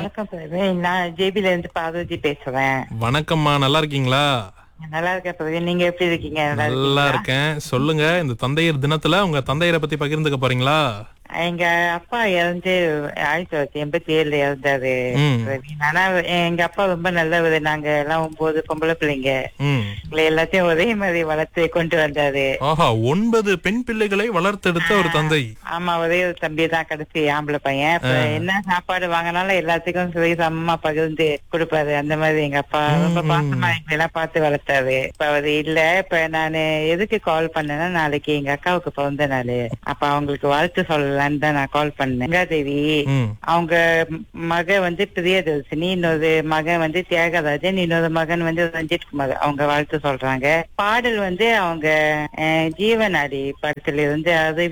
வணக்கம் பிரவீன் நான் ஜேபில இருந்து பார்வதி பேசுறேன் வணக்கம்மா நல்லா இருக்கீங்களா நல்லா இருக்கேன் பிரவீன் நீங்க எப்படி இருக்கீங்க நல்லா நல்லா இருக்கீங்களா? இருக்கேன் சொல்லுங்க இந்த தந்தையர் தினத்துல உங்க தந்தையரை பத்தி பகிர்ந்துக்க போறீங்களா எங்க அப்பா இறந்து ஆயிரத்தி தொள்ளாயிரத்தி எண்பத்தி ஏழுல இறந்தாரு ம். பிரவீன் ஆனா எங்க அப்பா ரொம்ப நல்லவர் நாங்க எல்லாம் ஒன்பது பொம்பளை பிள்ளைங்க ம் எங்களை எல்லாத்தையும் ஒரே மாதிரி வளர்த்து கொண்டு வந்தாரு ஆஹா ஒன்பது பெண் பிள்ளைகளை வளர்த்தெடுத்த ஒரு தந்தை ஆமா ஒரே ஒரு தம்பி தான் கடைசி ஆம்பளை பையன் இப்ப என்ன சாப்பாடு வாங்கினாலும் எல்லாத்துக்கும் சரி சமமா பகிர்ந்து கொடுப்பாரு அந்த மாதிரி எங்க அப்பா ரொம்ப பாசமா எங்களை எல்லாம் பார்த்து வளர்த்தாரு இப்ப அவரு இல்ல இப்ப நானு எதுக்கு கால் பண்ணேன்னா நாளைக்கு எங்க அக்காவுக்கு பிறந்த நாள் அப்ப அவங்களுக்கு வாழ்த்து சொல்லலாம்னு தான் நான் கால் பண்ணேன் கங்காதேவி ம் அவங்க மக வந்து பிரியதர்சினி இன்னொரு மகன் வந்து தியாகராஜன் இன்னொரு மகன் வந்து ரஞ்சித் குமார் அவங்க வாழ்த்து சொல்றாங்க பாடல் வந்து அவங்க அஹ், ஜீவனாடி படத்துல இருந்து அது